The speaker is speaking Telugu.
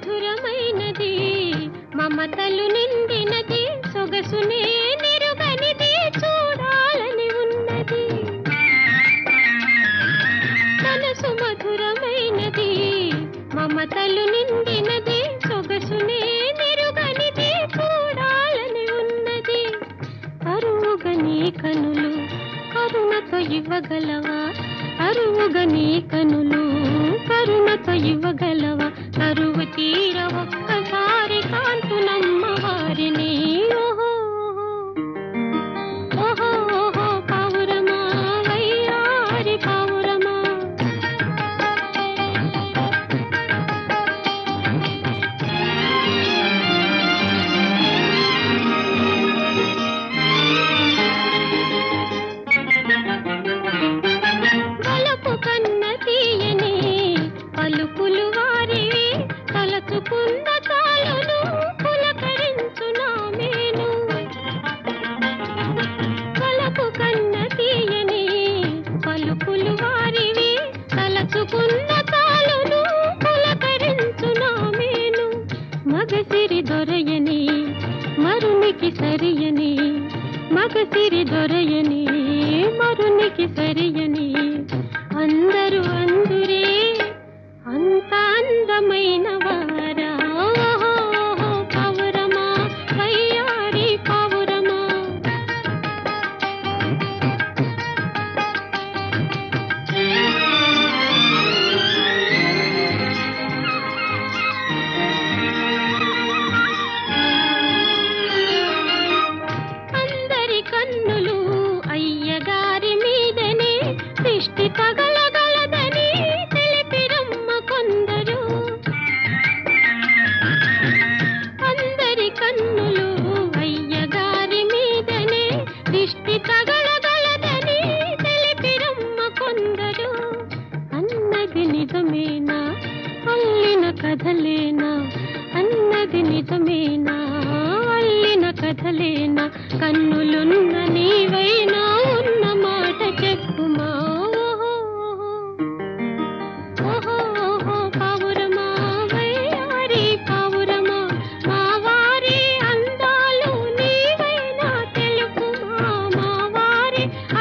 మధురమైనది మమతలు నిండినది సొగసునే నిరుగనిది చూడాలని ఉన్నది మనసు మధురమైనది మమతలు నిండినది సొగసునే నిరుగనిది చూడాలని ఉన్నది కరువుగని కనులు కరుణతో ఇవ్వగలవా కరువుగని కనులు కరుణతో ఇవ్వగలవా కరువు తీర ఒక్కసారి కాంతునమ్మ వారిని ఓహో ఓహో ఓహో పావురమా వయ్యారి పావురమా వలపు కన్న తీయని పలుకులు వారివి తలచుకున్న తాళును పులకరించునా మేను వలపు కన్న తీయని పలుకులు వారివి తలచుకున్న తాళును పులకరించునా మేను మగసిరి దొరయని మరునికి సరియని మగసిరి దొరయని మరునికి సరియని అందరూ అందురే అంత అందమైన వారా ఓహో, ఓహో, పావురమా వయ్యారి పావురమా అందరి కన్నులు అయ్యగారి మీదనే దృష్టి తగలగలదని తెలిపిరమ్మ కొందరు అందరి కన్నులు అయ్యగారి మీదనే దృష్టి తగలగలదని తెలిపిరమ్మ కొందరు అన్నది నిజమేనా అల్లిన కథలేనా అన్నది నిజమేనా అల్లిన కథలేనా కన్నులున్న నీవైనా ఉన్న మాట చెప్పుమా ఓహో, ఓహో, ఓహో, పావురమా వయ్యారి పావురమా మా వారి అందాలు నీవైనా తెలుపుమా మా వారి